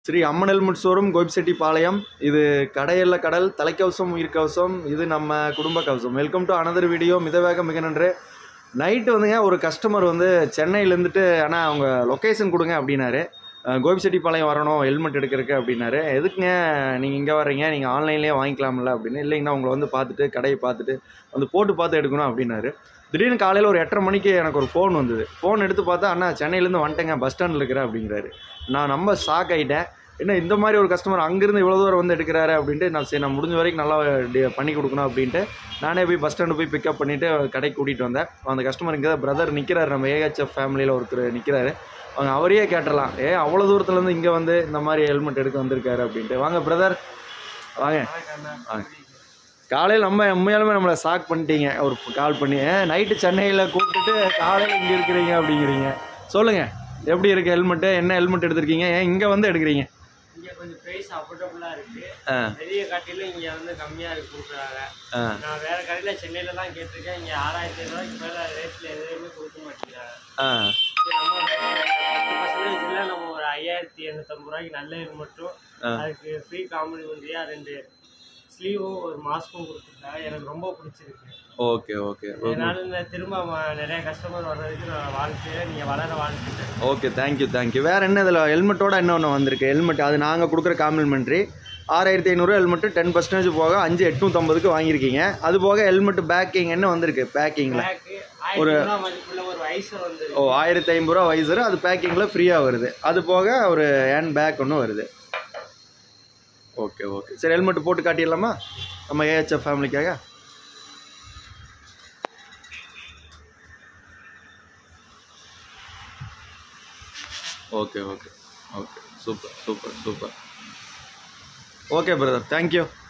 Sri Amman helmet showroom Gobichettipalayam இது கடையல்ல கடல் தலைக்கவசம் உயிர் கவசம் இது நம்ம குடும்ப கவசம் வெல்கம் டு அனதர் வீடியோ மிதவேக மிக நன்று நைட்டு வந்துங்க ஒரு கஸ்டமர் வந்து சென்னையில இருந்துட்டு ஆனால் அவங்க லொக்கேஷன் கொடுங்க அப்படின்னாரு அஹ், கோபிச்செட்டிப்பாளையம் வரணும் ஹெல்மெட் எடுக்கிறதுக்கு அப்படின்னாரு எதுக்குங்க நீங்கள் இங்கே வர்றீங்க நீங்கள் ஆன்லைன்லேயே வாங்கிக்கலாம்ல அப்படின்னு இல்லைங்கண்ணா உங்களை வந்து பார்த்துட்டு கடையை பார்த்துட்டு வந்து போட்டு பார்த்து எடுக்கணும் அப்படின்னாரு திடீர்னு காலையில் ஒரு எட்டரை மணிக்கு எனக்கு ஒரு ஃபோன் வந்தது ஃபோன் எடுத்து பார்த்தா அண்ணா சென்னையிலேருந்து வந்துட்டேங்க பஸ் ஸ்டாண்டில் இருக்கிறேன் அப்படிங்கிறாரு நான் ரொம்ப ஷாக் ஆகிட்டேன் என்ன இந்த மாதிரி ஒரு கஸ்டமர் அங்கேருந்து இவ்வளோ தூரம் வந்து எடுக்கிறாரு அப்படின்ட்டு நான் சரி நான் முடிஞ்ச வரைக்கும் நல்லா டி- பண்ணி கொடுக்கணும் அப்படின்ட்டு நானே போய் பஸ் ஸ்டாண்டு போய் பிக்கப் பண்ணிவிட்டு கடைக்கு கூட்டிகிட்டு வந்தேன் அந்த கஸ்டமர் இங்கே தான் பிரதர் நிற்கிறாரு நம்ம ஏஹெச்எஃப் ஃபேமிலியில் ஒருத்தர் நிற்கிறாரு அவங்க அவரையே கேட்டலாம் ஏன் அவ்வளோ தூரத்துலேருந்து இங்கே வந்து இந்த மாதிரி ஹெல்மெட் எடுக்க வந்திருக்காரு அப்படின்ட்டு வாங்க பிரதர் வாங்க வாங்க காலையில் நம்ம உண்மையாலுமே நம்மளை ஷாக் பண்ணிட்டீங்க ஒரு கால் பண்ணி நைட்டு சென்னையில் கூப்பிட்டுட்டு காலையில் இங்கே இருக்கிறீங்க அப்படிங்கிறீங்க சொல்லுங்கள் எப்படி இருக்குது ஹெல்மெட்டு என்ன ஹெல்மெட் எடுத்திருக்கீங்க ஏன் இங்கே வந்து எடுக்கிறீங்க இங்க கொஞ்சம் பிரைஸ் அஃபோர்டபுளா இருக்கு ஆ வெளிய காட்டிலும் இங்க வந்து கம்மியா இருக்கு கொடுக்குறாங்க ஆ நான் வேற கடையில சென்னையில தான் கேட்டிருக்கேன் இங்க ஆறாயிரத்தி ரூபாய்க்கு மேல ரேட்ல எதுவுமே கொடுக்க மாட்டேங்கிறாங்க ஆ இது நம்ம பத்து பர்சன்டேஜ் இல்ல நம்ம ஒரு ஐயாயிரத்தி எண்ணூத்தம்பது ரூபாய்க்கு நல்ல இது மட்டும் ஆ. அதுக்கு ஃப்ரீ காம்ப்ளிமெண்ட்ரியா ரெண்டு ஸ்லீவும் ஒரு மாஸ்க்கும் கொடுத்துருக்காங்க எனக்கு ரொம்ப பிடிச்சிருக்கு ஓகே ஓகே அதனால இந்த திரும்ப ம- நிறைய கஸ்டமர் வர்றதுக்கு நான் வாழ்க்கையில நீங்க வளர வாழ்த்துட்டு ஓகே தேங்க்யூ தேங்க்யூ வேறு என்ன இதில் ஹெல்மெட்டோட என்ன ஒன்று வந்திருக்கு ஹெல்மெட் அது நாங்கள் கொடுக்குற காம்ப்ளிமெண்ட்ரி ஆறாயிரத்தி ஐநூறு ஹெல்மெட்டு டென் பர்சன்டேஜ் போக அஞ்சு எட்நூற்றம்பதுக்கு வாங்கியிருக்கீங்க அது போக ஹெல்மெட் பேக்கிங் என்ன வந்திருக்கு பேக்கிங்கில் பேக்கு ஆயிரத்தி ரூபா மதிப்புள்ள ஒரு வயசு வந்து ஓ ஆயிரத்தி ஐம்பது ரூபா வைசர் அது பேக்கிங்கில் ஃப்ரீயாக வருது அது போக ஒரு ஹேண்ட் பேக் ஒன்று வருது ஓகே ஓகே சரி ஹெல்மெட் போட்டு காட்டிடலாமா நம்ம ஏஹெச்எஃப் ஃபேமிலிக்காக okay okay okay super super super okay brother thank you